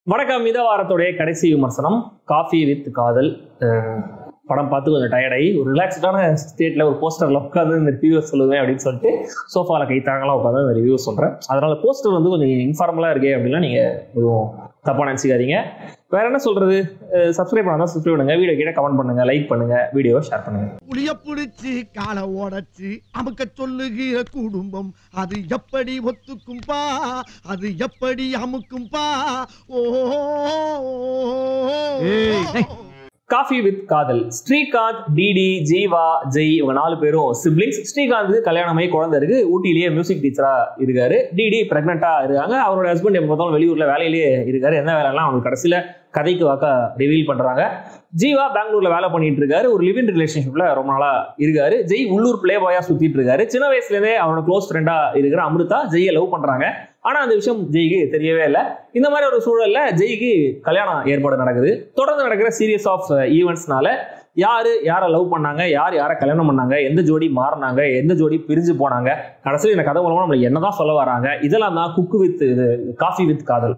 வணக்கம் இந்த வாரத்துடைய கடைசி விமர்சனம் காஃபி வித் காதல் அஹ் படம் பார்த்து கொஞ்சம் டயர்டாகி ஒரு ரிலாக்ஸ்டான ஸ்டேட்ல ஒரு போஸ்டர்ல உட்காந்து இந்த ரிவ்யூ சொல்லுவேன் அப்படின்னு சொல்லிட்டு சோஃபால கைத்தாங்கலாம் உட்காந்து அந்த ரிவ்யூ சொல்றேன் அதனால போஸ்டர் வந்து கொஞ்சம் இன்ஃபார்மலா இருக்கே அப்படின்னா நீங்க எதுவும் தப்பா நினச்சிக்காதீங்க வேற என்ன சொல்றது சப்ஸ்கிரைப் பண்ணாதான் சப்ஸ்கிரைப் பண்ணுங்க வீடியோ கீழே கமெண்ட் பண்ணுங்க லைக் பண்ணுங்க வீடியோவை ஷேர் பண்ணுங்க புளிய புடிச்சு காலை உடைச்சு அமுக்க சொல்லுகிற குடும்பம் அது எப்படி ஒத்துக்கும்பா அது எப்படி அமுக்கும்பா ஓ காஃபி வித் காதல் ஸ்ரீகாந்த் டிடி ஜீவா ஜெய் இவங்க நாலு பேரும் சிப்ளிங்ஸ் ஸ்ரீகாந்த் கல்யாணமாகி குழந்தை இருக்கு ஊட்டிலேயே மியூசிக் டீச்சரா இருக்காரு டிடி பிரெக்னெண்டா இருக்காங்க அவரோட ஹஸ்பண்ட் எப்போ பார்த்தாலும் வெளியூர்ல வேலையிலேயே இருக்காரு என்ன வேலைலாம் அவங்க கடைசியில கதைக்கு வாக்க ரிவீல் பண்றாங்க ஜீவா பெங்களூர்ல வேலை பண்ணிட்டு இருக்காரு ஒரு லிவிங் ரிலேஷன்ஷிப்ல ரொம்ப நாளா இருக்காரு ஜெய் உள்ளூர் பிளே பாயா சுத்திட்டு இருக்காரு சின்ன வயசுல இருந்தே அவனோட க்ளோஸ் ஃப்ரெண்டா இருக்கிற அமிர்தா ஜெய்யை லவ் பண்றாங்க ஆனா அந்த விஷயம் ஜெய்க்கு தெரியவே இல்லை இந்த மாதிரி ஒரு சூழல்ல ஜெய்க்கு கல்யாணம் ஏற்பாடு நடக்குது தொடர்ந்து நடக்கிற சீரியஸ் ஆஃப் ஈவெண்ட்ஸ்னால யாரு யாரை லவ் பண்ணாங்க யார் யாரை கல்யாணம் பண்ணாங்க எந்த ஜோடி மாறினாங்க எந்த ஜோடி பிரிஞ்சு போனாங்க கடைசியில் இந்த கதை மூலமா நம்மளுக்கு என்னதான் சொல்ல வராங்க இதெல்லாம் தான் குக்கு வித் காஃபி வித் காதல்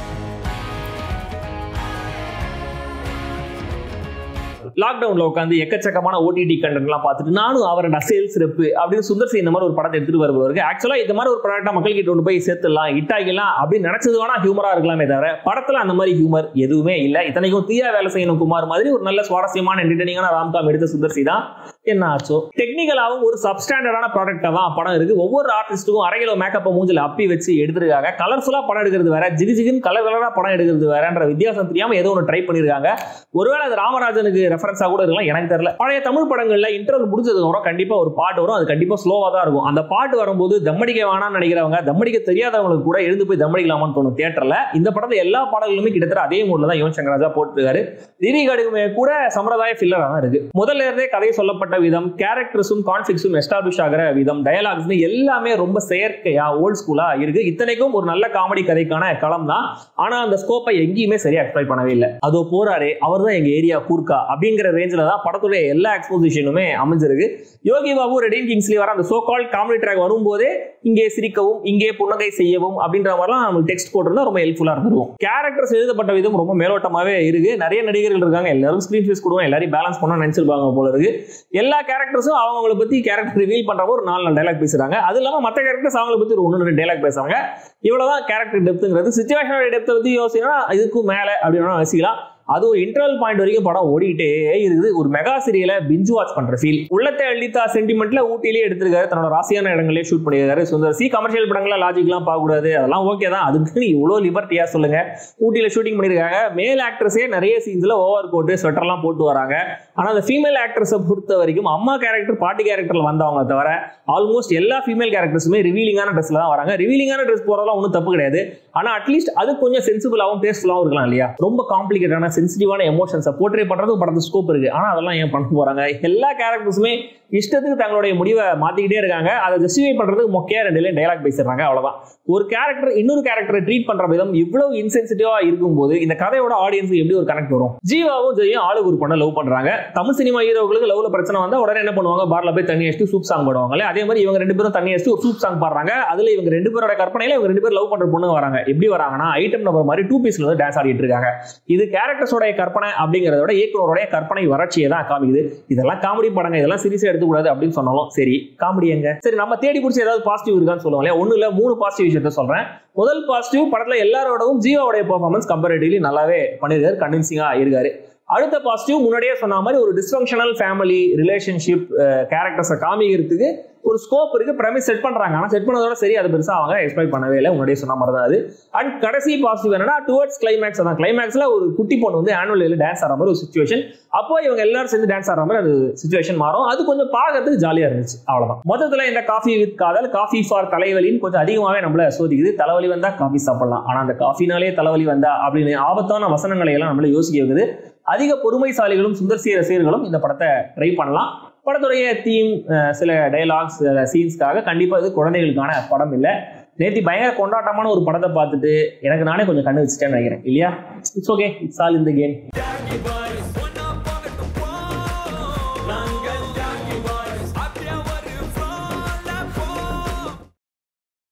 லாக்டவுன்ல உட்காந்து எக்கச்சக்கமான ஓடிடி கண்டென்ட்லாம் பார்த்துட்டு நானும் அவரோட சேல்ஸ் ரெப்பு அப்படின்னு சுந்தர் சி இந்த மாதிரி ஒரு படத்தை எடுத்துட்டு வருவதற்கு ஆக்சுவலா இந்த மாதிரி ஒரு ப்ராடக்டா மக்கள் கிட்ட கொண்டு போய் சேர்த்துடலாம் இட்டாகிலாம் அப்படின்னு நினைச்சது வேணா ஹியூமரா இருக்கலாமே தவிர படத்துல அந்த மாதிரி ஹியூமர் எதுவுமே இல்லை இத்தனைக்கும் தீயா வேலை செய்யணும் குமார் மாதிரி ஒரு நல்ல சுவாரஸ்யமான என்டர்டெய்னிங்கான ராம்காம் எடுத்த சுந்தர் சி தான் என்ன ஆச்சோ டெக்னிக்கலாவும் ஒரு சப்ஸ்டாண்டர்டான ப்ராடக்டா தான் படம் இருக்கு ஒவ்வொரு ஆர்டிஸ்ட்டுக்கும் அரை கிலோ மேக்கப்பை மூஞ்சில அப்பி வச்சு எடுத்திருக்காங்க கலர்ஃபுல்லா படம் எடுக்கிறது வேற ஜிகு ஜிகுன்னு கலர் கலரா படம் எடுக்கிறது வேறன்ற வித்தியாசம் தெரியாம ஏதோ ஒன்று ட்ரை பண்ணிருக்காங்க ஒருவேளை அது ராமராஜனுக்கு ரெஃபரன்ஸா கூட இருக்கலாம் எனக்கு தெரியல பழைய தமிழ் படங்கள்ல இன்டர்வல் முடிஞ்சதுக்கு அப்புறம் கண்டிப்பா ஒரு பாட்டு வரும் அது கண்டிப்பா ஸ்லோவா தான் இருக்கும் அந்த பாட்டு வரும்போது தம்மடிக்க வேணாம்னு நினைக்கிறவங்க தம்மடிக்க தெரியாதவங்களுக்கு கூட எழுந்து போய் தம்மடிக்கலாமான்னு தோணும் தியேட்டர்ல இந்த படத்துல எல்லா பாடல்களுமே கிட்டத்தட்ட அதே மூட்ல தான் யுவன் சங்கர் ராஜா போட்டுருக்காரு திவி கடுகுமே கூட சம்பிரதாய ஃபில்லரா தான் இருக்கு முதல்ல இருந்தே கதை சொல்லப்பட்ட விதம் கேரக்டர்ஸும் கான்ஃபிளிக்ஸும் எஸ்டாப்ளிஷ் ஆகிற விதம் டயலாக்ஸ் எல்லாமே ரொம்ப செயற்கையா ஓல்ட் ஸ்கூலா இருக்கு இத்தனைக்கும் ஒரு நல்ல காமெடி கதைக்கான களம் தான் ஆனா அந்த ஸ்கோப்பை எங்கேயுமே சரியா எக்ஸ்பிளைன் பண்ணவே இல்லை அதோ போறாரு அவர் தான் எங்க ஏரியா கூர்க்கா அப்படிங்கிற ரேஞ்சில் தான் படத்துடைய எல்லா எக்ஸ்போசிஷனுமே அமைஞ்சிருக்கு யோகி பாபு ரெடின் கிங்ஸ்லி வர அந்த சோ கால் காமெடி ட்ராக் வரும்போதே இங்கே சிரிக்கவும் இங்கே புன்னகை செய்யவும் அப்படின்ற மாதிரிலாம் நமக்கு டெக்ஸ்ட் போட்டிருந்தா ரொம்ப ஹெல்ப்ஃபுல்லா இருந்திருக்கும் கேரக்டர்ஸ் எழுதப்பட்ட விதம் ரொம்ப மேலோட்டமாவே இருக்கு நிறைய நடிகர்கள் இருக்காங்க எல்லாரும் ஸ்கிரீன் ஃபேஸ் கொடுவோம் எல்லாரையும் பேலன்ஸ் பண்ண நினைச்சிருப்பாங்க போல இருக்கு எல்லா கேரக்டர்ஸும் அவங்கள பத்தி கேரக்டர் ரிவீல் பண்றப்போ ஒரு நாலு நாலு டைலாக் பேசுறாங்க அது இல்லாம மற்ற கேரக்டர்ஸ் அவங்கள பத்தி ஒரு ஒன்று ரெண்டு டைலாக் பேசுறாங்க இவ்வளவுதான் கேரக்டர் டெப்த்துங்கிறது சுச்சுவேஷனோட டெப்த்தை பத்தி யோசிச்சா இதுக்கும் மேலே அப்படின்னு யோசிக்கலாம் அது ஒரு இன்டர்வல் பாயிண்ட் வரைக்கும் படம் ஓடிட்டே இருக்குது ஒரு மெகா சீரியலை பிஞ்சு வாட்ச் பண்ற ஃபீல் உள்ளத்தை அள்ளித்தா சென்டிமெண்ட்ல ஊட்டிலேயே எடுத்திருக்காரு தன்னோட ராசியான இடங்களே ஷூட் பண்ணியிருக்காரு சுந்தர் சி கமர்ஷியல் படங்கள்லாம் லாஜிக்லாம் பார்க்கக்கூடாது அதெல்லாம் ஓகே தான் அதுக்கு இவ்வளோ லிபர்ட்டியா சொல்லுங்க ஊட்டியில ஷூட்டிங் பண்ணியிருக்காங்க மேல் ஆக்ட்ரஸே நிறைய சீன்ஸ்ல ஓவர் கோட்டு ஸ்வெட்டர்லாம் போட்டு வராங்க ஆனால் அந்த ஃபீமேல் ஆக்ட்ரஸை பொறுத்த வரைக்கும் அம்மா கேரக்டர் பாட்டி கேரக்டர்ல வந்தவங்க தவிர ஆல்மோஸ்ட் எல்லா ஃபீமேல் கேரக்டர்ஸுமே ரிவீலிங்கான ட்ரெஸ்ல தான் வராங்க ரிவீலிங்கான ட்ரெஸ் போறதெல்லாம் ஒன்றும் தப்பு கிடையாது ஆனால் அட்லீஸ்ட் அது கொஞ்சம் சென்சிபிளாகவும் டேஸ்ட்ஃபுல்லாகவும் இருக்கலாம் இல்லையா ரொம்ப காம்ப்ளிகேட்டான சென்சிட்டிவான எமோஷன்ஸை போர்ட்ரே பண்றதுக்கு படத்து ஸ்கோப் இருக்கு ஆனால் அதெல்லாம் ஏன் பண்ண போறாங்க எல்லா கேரக்டர்ஸுமே இஷ்டத்துக்கு தங்களுடைய முடிவை மாத்திக்கிட்டே இருக்காங்க அதை ஜஸ்டிஃபை பண்றதுக்கு மொக்கையா ரெண்டு லைன் டைலாக் பேசிடுறாங்க அவ்வளவுதான் ஒரு கேரக்டர் இன்னொரு கேரக்டரை ட்ரீட் பண்ற விதம் இவ்வளவு இன்சென்சிட்டிவா இருக்கும்போது இந்த கதையோட ஆடியன்ஸ் எப்படி ஒரு கனெக்ட் வரும் ஜீவாவும் ஜெயும் ஆளுக்கு ஒரு பொண்ணை லவ் பண்றாங்க தமிழ் சினிமா ஹீரோக்களுக்கு லவ்ல பிரச்சனை வந்தா உடனே என்ன பண்ணுவாங்க பார்ல போய் தண்ணி அடிச்சு சூப் சாங் பாடுவாங்களே அதே மாதிரி இவங்க ரெண்டு பேரும் தண்ணி அடிச்சு ஒரு சூப் சாங் பாடுறாங்க அதுல இவங்க ரெண்டு பேரோட கற்பனையில இவங்க ரெண்டு பேரும் லவ் பண்ற பொண்ணு வராங்க எப்படி வராங்கன்னா ஐட்டம் நம்பர் மாதிரி டூ பீஸ்ல வந்து டான்ஸ் ஆடிட்டு இருக்காங்க இது கேரக்டர்ஸோட கற்பனை அப்படிங்கிறத விட இயக்குனரோட கற்பனை வறட்சியை தான் காமிக்குது இதெல்லாம் காமெடி படங்க இதெல்லாம் சீரியஸா எடுத்துக்கூடாது அப்படின்னு சொன்னாலும் சரி காமெடி எங்க சரி நம்ம தேடி பிடிச்சி ஏதாவது பாசிட்டிவ் இருக்கான்னு சொல்லுவோம் இல்லையா ஒண்ணு இல்ல மூணு பாசிட்டிவ் விஷயத்த சொல்றேன் முதல் பாசிட்டிவ் படத்துல எல்லாரோடவும் ஜீவாவுடைய பெர்ஃபார்மன்ஸ் கம்பேரிட்டிவ்லி நல்லாவே பண்ணிருக்காரு கன்வின்சிங்கா இருக்காரு அடுத்த பாசிட்டிவ் முன்னாடியே சொன்ன மாதிரி ஒரு டிஸ்ஃபங்க்ஷனல் ஃபேமிலி ரிலேஷன்ஷிப் கேரக்டர்ஸை காமிக்கிறதுக்கு ஒரு ஸ்கோப் இருக்கு பிரமிஸ் செட் பண்றாங்க ஆனால் செட் பண்ணதோட சரி அது பெருசாக அவங்க எக்ஸ்பெக்ட் பண்ணவே இல்லை முன்னாடியே சொன்ன மாதிரி தான் அது அண்ட் கடைசி பாசிட்டிவ் என்னன்னா டுவர்ட்ஸ் கிளைமேக்ஸ் தான் கிளைமேக்ஸ்ல ஒரு குட்டி பொண்ணு வந்து ஆனுவல் டான்ஸ் ஆடுற மாதிரி ஒரு சுச்சுவேஷன் அப்போ இவங்க எல்லாரும் சேர்ந்து டான்ஸ் ஆடுற மாதிரி அது சுச்சுவேஷன் மாறும் அது கொஞ்சம் பார்க்கறதுக்கு ஜாலியா இருந்துச்சு அவ்வளவுதான் மொத்தத்தில் இந்த coffee with Kadhal coffee for தலைவலின்னு கொஞ்சம் அதிகமாகவே நம்மள சோதிக்குது தலைவலி வந்தா காஃபி சாப்பிடலாம் ஆனால் அந்த காஃபினாலே தலைவலி வந்தா அப்படின்னு ஆபத்தான வசனங்களை எல்லாம் நம்மள யோசிக்க வைக்குது அதிக பொறுமைசாலிகளும் சுந்தர்சிய ரசிகர்களும் இந்த படத்தை ட்ரை பண்ணலாம் படத்துடைய தீம் சில டைலாக்ஸ் சீன்ஸ்க்காக கண்டிப்பாக இது குழந்தைகளுக்கான படம் இல்லை நேத்தி பயங்கர கொண்டாட்டமான ஒரு படத்தை பார்த்துட்டு எனக்கு நானே கொஞ்சம் கண்ணு வச்சுட்டேன்னு நினைக்கிறேன் இல்லையா இட்ஸ் ஓகே இட்ஸ் ஆல் இந்த கேம்